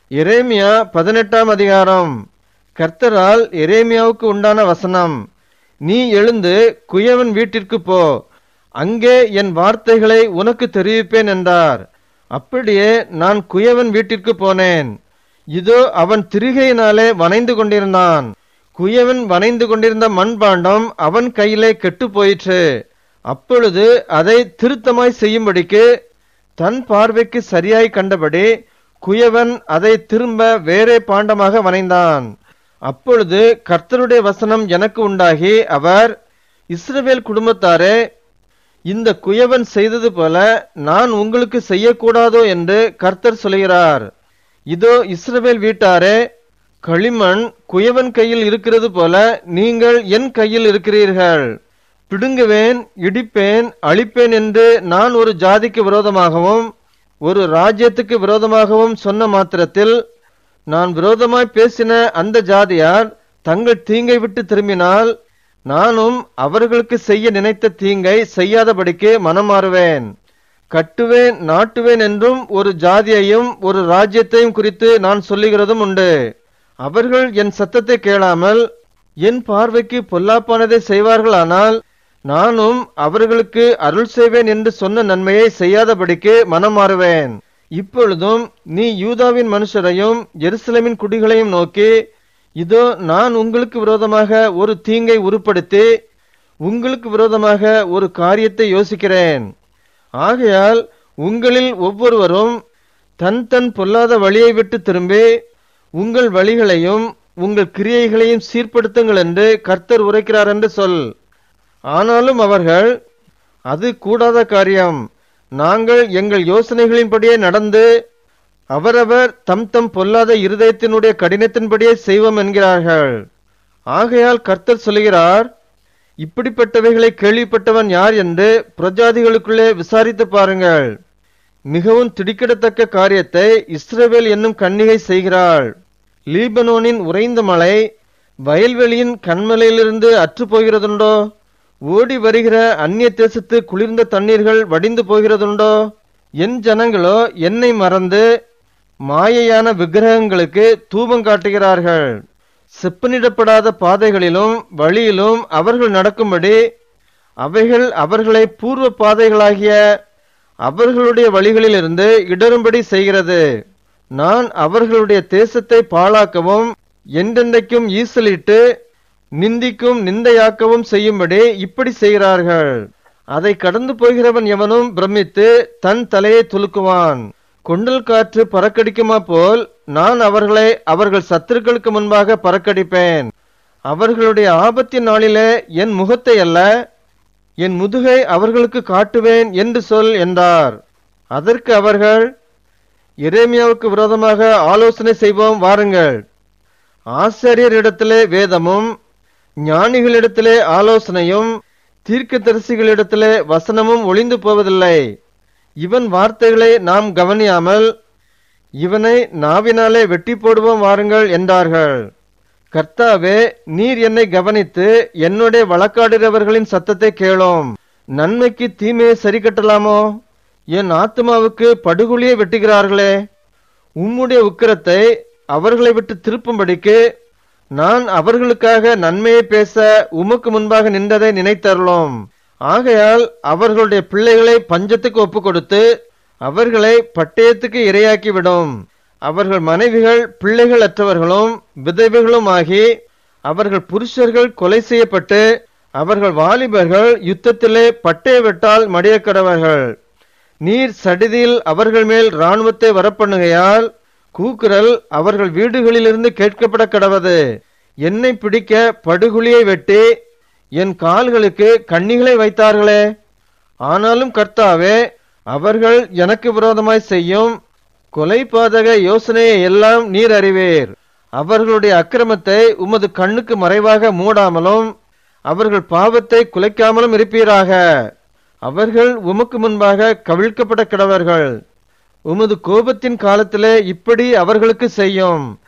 எரேமியா பதினெட்டாம் அதிகாரம் கர்த்தரால் எரேமியாவுக்கு உண்டான வசனம் நீ எழுந்து குயவன் வீட்டிற்கு போ அங்கே என் வார்த்தைகளை உனக்கு தெரிவிப்பேன் என்றார் அப்படியே நான் குயவன் வீட்டிற்கு போனேன் இதோ அவன் திரிகையினாலே வனைந்து கொண்டிருந்தான் குயவன் வனைந்து கொண்டிருந்த மண்பாண்டம் அவன் கையிலே கெட்டு போயிற்று அப்பொழுது அதை திருத்தமாய் செய்யும்படிக்கு தன் பார்வைக்கு சரியாய் கண்டபடி குயவன் அதை திரும்ப வேறே பாண்டமாக வனைந்தான் அப்பொழுது கர்த்தருடைய வசனம் எனக்கு உண்டாகி அவர் இஸ்ரவேல் குடும்பத்தாரே இந்த குயவன் செய்தது போல நான் உங்களுக்கு செய்யக்கூடாதோ என்று கர்த்தர் சொல்கிறார் இதோ இஸ்ரவேல் வீட்டாரே களிமண் குயவன் கையில் இருக்கிறது போல நீங்கள் என் கையில் இருக்கிறீர்கள் பிடுங்குவேன் இடிப்பேன் அழிப்பேன் என்று நான் ஒரு ஜாதிக்கு விரோதமாகவும் ஒரு ராஜ்யத்துக்கு விரோதமாகவும் சொன்ன மாத்திரத்தில் நான் விரோதமாய் பேசின அந்த ஜாதியார் தங்கள் தீங்கை விட்டு திரும்பினால் நானும் அவர்களுக்கு செய்ய நினைத்த தீங்கை செய்யாதபடிக்கு மனம் மாறுவேன் கட்டுவேன் நாட்டுவேன் என்றும் ஒரு ஜாதியையும் ஒரு ராஜ்யத்தையும் குறித்து நான் சொல்லுகிறதும் உண்டு அவர்கள் என் சத்தத்தை கேளாமல் என் பார்வைக்கு பொல்லாப்பானதை செய்வார்களானால் நானும் அவர்களுக்கு அருள் செய்வேன் என்று சொன்ன நன்மையை செய்யாதபடிக்கு மனம் மாறுவேன் இப்பொழுதும் நீ யூதாவின் மனுஷரையும் எருசலேமின் குடிகளையும் நோக்கி இதோ நான் உங்களுக்கு விரோதமாக ஒரு தீங்கை உருப்படுத்தி உங்களுக்கு விரோதமாக ஒரு காரியத்தை யோசிக்கிறேன் ஆகையால் உங்களில் ஒவ்வொருவரும் தன் தன் பொல்லாத வழியை விட்டு திரும்பி உங்கள் வழிகளையும் உங்கள் கிரியைகளையும் சீர்படுத்துங்கள் என்று கர்த்தர் உரைக்கிறார் என்று சொல் ஆனாலும் அவர்கள் அது கூடாத காரியம் நாங்கள் எங்கள் யோசனைகளின்படியே நடந்து அவரவர் தம் தம் பொல்லாத இருதயத்தினுடைய கடினத்தின்படியே செய்வோம் என்கிறார்கள் ஆகையால் கர்த்தர் சொல்கிறார் இப்படிப்பட்டவைகளை கேள்விப்பட்டவன் யார் என்று பிரஜாதிகளுக்குள்ளே விசாரித்து பாருங்கள் மிகவும் திடுக்கிடத்தக்க காரியத்தை இஸ்ரவேல் என்னும் கன்னிகை செய்கிறாள் லீபனோனின் உறைந்த மலை வயல்வெளியின் கண்மலையிலிருந்து அற்று போகிறதுண்டோ ஓடி வருகிற அந்நிய தேசத்து குளிர்ந்த தண்ணீர்கள் வடிந்து போகிறதுண்டோ என் ஜனங்களோ என்னை மறந்து மாயையான விக்கிரகங்களுக்கு தூபம் காட்டுகிறார்கள் செப்பனிடப்படாத பாதைகளிலும் வழியிலும் அவர்கள் நடக்கும்படி அவைகள் அவர்களை பூர்வ பாதைகளாகிய அவர்களுடைய வழிகளிலிருந்து இடரும்படி செய்கிறது நான் அவர்களுடைய தேசத்தை பாழாக்கவும் என்றென்றைக்கும் ஈசலிட்டு நிந்திக்கும் நிந்தையாக்கவும் செய்யும்படி இப்படி செய்கிறார்கள் அதை கடந்து போகிறவன் எவனும் பிரமித்து தன் தலையை துலுக்குவான் கொண்டல் காற்று பறக்கடிக்குமா போல் நான் அவர்களை அவர்கள் சத்துருக்களுக்கு முன்பாக பறக்கடிப்பேன் அவர்களுடைய ஆபத்தின் நாளிலே என் முகத்தை அல்ல என் முதுகை அவர்களுக்கு காட்டுவேன் என்று சொல் என்றார் அதற்கு அவர்கள் எரேமியாவுக்கு விரோதமாக ஆலோசனை செய்வோம் வாருங்கள் ஆசாரியரிடத்திலே வேதமும் ஞானிகளிடத்திலே ஆலோசனையும் தீர்க்கதரிசிகளிடத்திலே வசனமும் ஒளிந்து போவதில்லை இவன் வார்த்தைகளை நாம் கவனியாமல் இவனை நாவினாலே வெட்டி போடுவோம் வாருங்கள் என்றார்கள் கர்த்தாவே நீர் என்னை கவனித்து என்னுடைய வழக்காடுகிறவர்களின் சத்தத்தை கேளோம் நன்மைக்கு தீமையை சரி கட்டலாமோ என் ஆத்மாவுக்கு படுகொலியை வெட்டுகிறார்களே உம்முடைய உக்கிரத்தை அவர்களை விட்டு திருப்பும்படிக்கு நான் அவர்களுக்காக நன்மையை பேச உமக்கு முன்பாக நின்றதை நினைத்தருளோம் ஆகையால் அவர்களுடைய பிள்ளைகளை பஞ்சத்துக்கு ஒப்பு கொடுத்து அவர்களை பட்டயத்துக்கு இரையாக்கி விடும் அவர்கள் மனைவிகள் பிள்ளைகள் அற்றவர்களும் விதவைகளும் ஆகி அவர்கள் புருஷர்கள் கொலை செய்யப்பட்டு அவர்கள் வாலிபர்கள் யுத்தத்திலே பட்டய வெட்டால் மடியக்கடவர்கள் நீர் சடிதியில் அவர்கள் மேல் இராணுவத்தை வரப்பண்ணுகையால் கூக்குரல் அவர்கள் வீடுகளிலிருந்து கேட்கப்பட கடவது என்னை பிடிக்க படுகுழியை வெட்டி என் கால்களுக்கு கண்ணிகளை வைத்தார்களே ஆனாலும் கர்த்தாவே அவர்கள் எனக்கு விரோதமாய் செய்யும் கொலை பாதக யோசனையை எல்லாம் நீர் அறிவீர் அவர்களுடைய அக்கிரமத்தை உமது கண்ணுக்கு மறைவாக மூடாமலும் அவர்கள் பாவத்தை குலைக்காமலும் இருப்பீராக அவர்கள் உமக்கு முன்பாக கவிழ்க்கப்பட கிடவர்கள் உமது கோபத்தின் காலத்திலே இப்படி அவர்களுக்கு செய்யும்